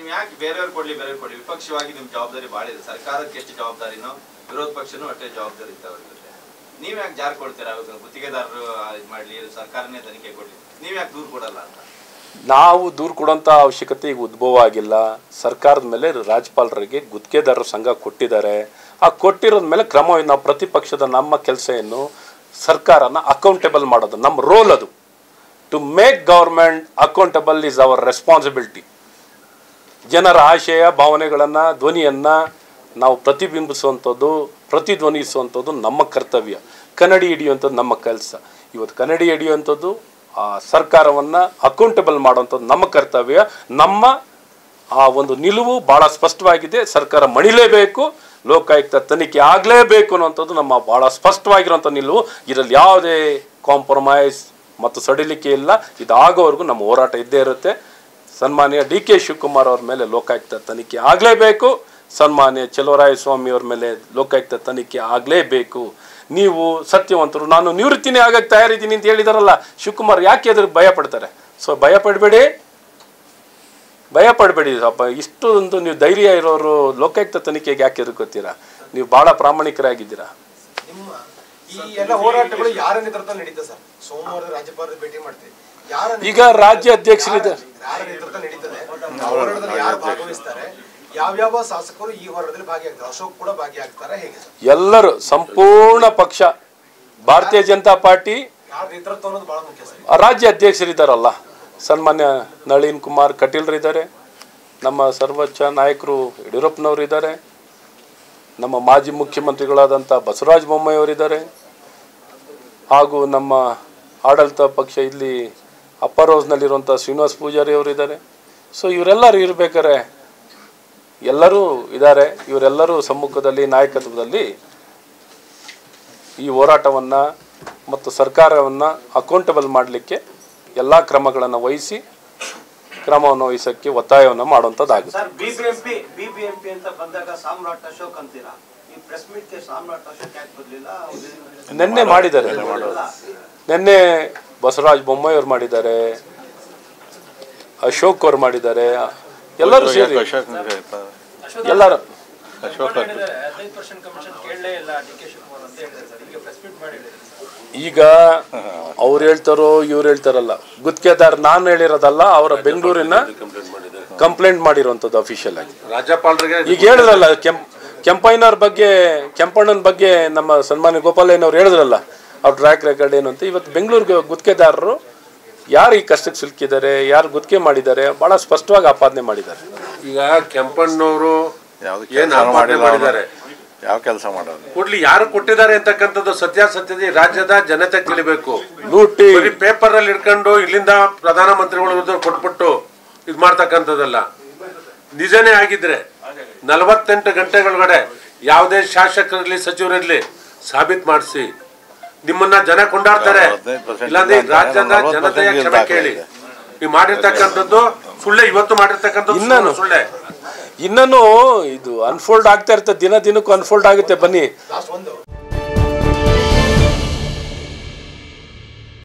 ಯಾಕೆ ಬೇರೆಯವ್ರು ಕೊಡ್ಲಿ ಬೇರೆಯವ್ರು ಕೊಡ್ಲಿ ವಿಪಕ್ಷವಾಗಿ ನಿಮ್ ಜವಾಬ್ದಾರಿ ಭಾಳ ಇದೆ ಸರ್ಕಾರಕ್ಕೆ ಎಷ್ಟು ಜವಾಬ್ದಾರಿನೋ ವಿರೋಧ ಪಕ್ಷನೂ ಅಷ್ಟೇ ಜವಾಬ್ದಾರಿ ಇರ್ತಾವೆ ಅವ್ರ ಜೊತೆ ನೀವ್ ಯಾಕೆ ಜಾರ್ ಕೊಡ್ತೀರಾ ಅವಾಗ ಗುತ್ತಿಗೆದಾರರು ಇದ್ ಮಾಡ್ಲಿ ಸರ್ಕಾರನೇ ತನಿಖೆ ಕೊಡ್ಲಿ ನೀವ್ ಯಾಕೆ ದೂರ ಕೊಡಲ್ಲ ಅಂತ ನಾವು ದೂರು ಕೊಡೋಂಥ ಅವಶ್ಯಕತೆ ಈಗ ಉದ್ಭವ ಆಗಿಲ್ಲ ಸರ್ಕಾರದ ಮೇಲೆ ರಾಜ್ಯಪಾಲರಿಗೆ ಗುತ್ತಿಗೆದಾರರ ಸಂಘ ಕೊಟ್ಟಿದ್ದಾರೆ ಆ ಕೊಟ್ಟಿರೋದ ಮೇಲೆ ಕ್ರಮ ನಾವು ಪ್ರತಿಪಕ್ಷದ ನಮ್ಮ ಕೆಲಸ ಏನು ಸರ್ಕಾರನ ಅಕೌಂಟೇಬಲ್ ಮಾಡೋದು ನಮ್ಮ ರೋಲ್ ಅದು to make government accountable is our responsibility ಜನರ ಆಶಯ ಭಾವನೆಗಳನ್ನು ಧ್ವನಿಯನ್ನು ನಾವು ಪ್ರತಿಬಿಂಬಿಸುವಂಥದ್ದು ಪ್ರತಿಧ್ವನಿಸುವಂಥದ್ದು ನಮ್ಮ ಕರ್ತವ್ಯ ಕನ್ನಡಿ ಹಿಡಿಯುವಂಥದ್ದು ನಮ್ಮ ಕೆಲಸ ಇವತ್ತು ಕನ್ನಡಿ ಹಿಡಿಯುವಂಥದ್ದು ಆ ಸರ್ಕಾರವನ್ನು ಅಕೌಂಟಬಲ್ ಮಾಡುವಂಥದ್ದು ನಮ್ಮ ಕರ್ತವ್ಯ ನಮ್ಮ ಆ ಒಂದು ನಿಲುವು ಭಾಳ ಸ್ಪಷ್ಟವಾಗಿದೆ ಸರ್ಕಾರ ಮಣಿಲೇಬೇಕು ಲೋಕಾಯುಕ್ತ ತನಿಖೆ ಆಗಲೇಬೇಕು ಅನ್ನುವಂಥದ್ದು ನಮ್ಮ ಭಾಳ ಸ್ಪಷ್ಟವಾಗಿರುವಂಥ ನಿಲುವು ಇದರಲ್ಲಿ ಯಾವುದೇ ಕಾಂಪ್ರಮೈಸ್ ಮತ್ತು ಸಡಿಲಿಕೆ ಇಲ್ಲ ಇದಾಗೋವರೆಗೂ ನಮ್ಮ ಹೋರಾಟ ಇದ್ದೇ ಇರುತ್ತೆ ಸನ್ಮಾನ್ಯ ಡಿ ಕೆ ಶಿವಕುಮಾರ್ ಅವ್ರ ಮೇಲೆ ಲೋಕಾಯುಕ್ತ ತನಿಖೆ ಆಗಲೇಬೇಕು ಸನ್ಮಾನ್ಯ ಚಲುವರಾಯ ಸ್ವಾಮಿ ಅವ್ರ ಮೇಲೆ ಲೋಕಾಯುಕ್ತ ತನಿಖೆ ಆಗಲೇಬೇಕು ನೀವು ಸತ್ಯವಂತರು ನಾನು ನಿವೃತ್ತಿನೇ ಆಗಕ್ಕೆ ತಯಾರಿದ್ದೀನಿ ಅಂತ ಹೇಳಿದಾರಲ್ಲ ಶಿವಕುಮಾರ್ ಯಾಕೆ ಅದ್ರ ಭಯ ಪಡ್ತಾರೆ ಸೊ ಭಯ ಪಡಬೇಡಿ ಭಯ ಪಡಬೇಡಿ ಅಪ್ಪ ಇಷ್ಟೊಂದು ನೀವು ಧೈರ್ಯ ಇರೋರು ಲೋಕಾಯುಕ್ತ ತನಿಖೆಗೆ ಯಾಕೆ ಎದುರ್ಕೋತೀರಾ ನೀವು ಭಾಳ ಪ್ರಾಮಾಣಿಕರಾಗಿದ್ದೀರಾ ನಿಮ್ಮ ಈ ಎಲ್ಲ ಹೋರಾಟಗಳು ಯಾರ ನೇತೃತ್ವ ನಡೀತಾ ಸರ್ ಸೋಮವಾರದ ರಾಜ್ಯಪಾಲರ ಭೇಟಿ ಮಾಡ್ತೀವಿ ಯಾರ ಈಗ ರಾಜ್ಯ ಅಧ್ಯಕ್ಷರಿದ್ದಾರೆ ಯಾರ ನೇತೃತ್ವ ನಡೀತದೆ ಹೋರಾಟದಲ್ಲಿ ಯಾರು ಭಾಗವಹಿಸ್ತಾರೆ ಯಾವ್ಯಾವ ಶಾಸಕರು ಈ ಹೋರಾಟದಲ್ಲಿ ಭಾಗಿಯಾಗ್ತಾರೆ ಅಶೋಕ್ ಕೂಡ ಭಾಗಿಯಾಗ್ತಾರೆ ಹೇಗೆ ಸರ್ ಎಲ್ಲರೂ ಸಂಪೂರ್ಣ ಪಕ್ಷ ಭಾರತೀಯ ಜನತಾ ಪಾರ್ಟಿ ಯಾರ ನೇತೃತ್ವ ಅನ್ನೋದು ಬಹಳ ಮುಖ್ಯ ಸರ್ ಆ ರಾಜ್ಯ ಅಧ್ಯಕ್ಷರಿದ್ದಾರಲ್ಲ ಸನ್ಮಾನ್ಯ ನಳಿನ್ ಕುಮಾರ್ ಕಟೀಲ್ರಿದ್ದಾರೆ ನಮ್ಮ ಸರ್ವೋಚ್ಚ ನಾಯಕರು ಯಡಿಯೂರಪ್ಪನವರು ಇದ್ದಾರೆ ನಮ್ಮ ಮಾಜಿ ಮುಖ್ಯಮಂತ್ರಿಗಳಾದಂಥ ಬಸವರಾಜ ಬೊಮ್ಮಾಯಿಯವರಿದ್ದಾರೆ ಹಾಗೂ ನಮ್ಮ ಆಡಳಿತ ಪಕ್ಷ ಇಲ್ಲಿ ಅಪ್ಪರ್ ಹೌಸ್ನಲ್ಲಿರುವಂಥ ಶ್ರೀನಿವಾಸ್ ಪೂಜಾರಿ ಅವರಿದ್ದಾರೆ ಸೊ ಇವರೆಲ್ಲರೂ ಇರ್ಬೇಕಾರೆ ಎಲ್ಲರೂ ಇದ್ದಾರೆ ಇವರೆಲ್ಲರೂ ಸಮ್ಮುಖದಲ್ಲಿ ನಾಯಕತ್ವದಲ್ಲಿ ಈ ಹೋರಾಟವನ್ನು ಮತ್ತು ಸರ್ಕಾರವನ್ನು ಅಕೌಂಟಬಲ್ ಮಾಡಲಿಕ್ಕೆ ಎಲ್ಲ ಕ್ರಮಗಳನ್ನು ವಹಿಸಿ ಕ್ರಮವನ್ನು ವಹಿಸೋಕ್ಕೆ ಒತ್ತಾಯವನ್ನು ಮಾಡುವಂಥದ್ದಾಗುತ್ತೆ ಸರ್ ಬಿಬಿಎಂಪಿ ಬಿಬಿಎಂಪಿ ಅಂತ ಬಂದಾಗ ಸಾಮ್ರಾಟ್ ಅಶೋಕ್ ಅಂತೀರಾ ಈ ಪ್ರೆಸ್ ಮೀಟ್ಗೆ ಸಾಮ್ರಾಟ್ ಅಶೋಕ್ ಯಾಕೆ ಬರ್ಲಿಲ್ಲ ಅವ್ರು ನಿನ್ನೆ ಮಾಡಿದ್ದಾರೆ ನಿನ್ನೆ ಬಸವರಾಜ ಬೊಮ್ಮಾಯಿ ಅವ್ರು ಮಾಡಿದ್ದಾರೆ ಅಶೋಕ್ ಅವ್ರು ಮಾಡಿದ್ದಾರೆ ಎಲ್ಲರೂ ಸೇರಿ ಎಲ್ಲರೂ ಹದಿನೈದು ಪರ್ಸೆಂಟ್ ಕಮಿಷನ್ ಕೇಳಲೇ ಇಲ್ಲ ಡಿ ಕೆ ಶಿವಕುಮಾರ್ ಅಂತ ಹೇಳಿದ್ದಾರೆ ಸರ್ ಈಗ ಪ್ರೆಸ್ ಮೀಟ್ ಮಾಡಿ ಹೇಳಿದ್ದಾರೆ ಸರ್ ಈಗ ಅವ್ರು ಹೇಳ್ತಾರೋ ಇವ್ರು ಹೇಳ್ತಾರಲ್ಲ ಗುತ್ತಿಗೆದಾರ್ ನಾನು ಹೇಳಿರೋದಲ್ಲ ಅವರ ಬೆಂಗಳೂರಿನ ಕಂಪ್ಲೇಂಟ್ ಮಾಡಿರುವಂಥದ್ದು ಅಫಿಷಿಯಲ್ ಆಗಿ ರಾಜ್ಯಪಾಲರಿಗೆ ಈಗ ಹೇಳಿದ್ರಲ್ಲ ಕೆಂಪ್ ಕೆಂಪಯ್ಯನವ್ರ ಬಗ್ಗೆ ಕೆಂಪಣ್ಣನ ಬಗ್ಗೆ ನಮ್ಮ ಸನ್ಮಾನ್ಯ ಗೋಪಾಲಯ್ಯನವ್ರು ಹೇಳಿದ್ರಲ್ಲ ಅವ್ರ ಟ್ರ್ಯಾಕ್ ರೆಕಾರ್ಡ್ ಏನು ಅಂತ ಇವತ್ತು ಬೆಂಗಳೂರಿಗೆ ಗುತ್ತಿಗೆದಾರರು ಯಾರು ಈ ಕಷ್ಟಕ್ಕೆ ಸಿಲುಕಿದ್ದಾರೆ ಯಾರು ಗುತ್ತಿಗೆ ಮಾಡಿದ್ದಾರೆ ಭಾಳ ಸ್ಪಷ್ಟವಾಗಿ ಆಪಾದನೆ ಮಾಡಿದ್ದಾರೆ ಈಗ ಕೆಂಪಣ್ಣವರು ಯಾವ್ದು ಏನ್ ಕೆಲಸ ಆಪಾದನೆ ಮಾಡಿಲ್ಲ ಮಾಡಿದ್ದಾರೆ ಯಾವ ಕೆಲಸ ಮಾಡೋದು ಕೊಡ್ಲಿ ಯಾರು ಕೊಟ್ಟಿದ್ದಾರೆ ಅಂತಕ್ಕಂಥದ್ದು ಸತ್ಯಾಸತ್ಯತೆ ಈ ರಾಜ್ಯದ ಜನತೆ ತಿಳಿಬೇಕು ಲೂಟಿ ಬರೀ ಪೇಪರ್ ಅಲ್ಲಿ ಇಟ್ಕೊಂಡು ಇಲ್ಲಿಂದ ಪ್ರಧಾನಮಂತ್ರಿಗಳ ವಿರುದ್ಧ ಕೊಟ್ಬಿಟ್ಟು ಇದ್ ಮಾಡ್ತಕ್ಕಂಥದ್ದಲ್ಲ ನಿಜನೇ ಆಗಿದ್ರೆ ನಲವತ್ತೆಂಟು ಗಂಟೆಗಳೊಳಗಡೆ ಯಾವುದೇ ಶಾಸಕರಿರ್ಲಿ ಸಚಿವರಿರ್ಲಿ ಸಾಬೀತ್ ಮಾಡಿಸಿ ನಿಮ್ಮನ್ನ ಜನ ಕೊಂಡಾಡ್ತಾರೆ ಹದಿನೈದು percent ಇಲ್ಲಾಂದ್ರೆ ಈ ಇಲ್ಲ, ರಾಜ್ಯದ ನಲವತ್ತು ಜನತೆಯ percent ಕ್ಷಮೆ ದಾಖಲೆ ಕೇಳಿ ಇದೆ. ನೀವು ಮಾಡಿರ್ತಕ್ಕಂಥದ್ದು ಸುಳ್ಳೆ ಇವತ್ತು ಮಾಡಿರ್ತಕ್ಕಂಥದ್ದು ಇನ್ನೇನು? ಸುಳ್ಳೆ ಇನ್ನೂ ಇದು ಅನ್ಫೋಲ್ಡ್ ಆಗ್ತಾ ಇರ್ತದೆ ದಿನ ದಿನಕ್ಕೂ ಅನ್ಫೋಲ್ಡ್ ಆಗುತ್ತೆ ಬನ್ನಿ ಲಾಸ್ಟ್ ಒಂದು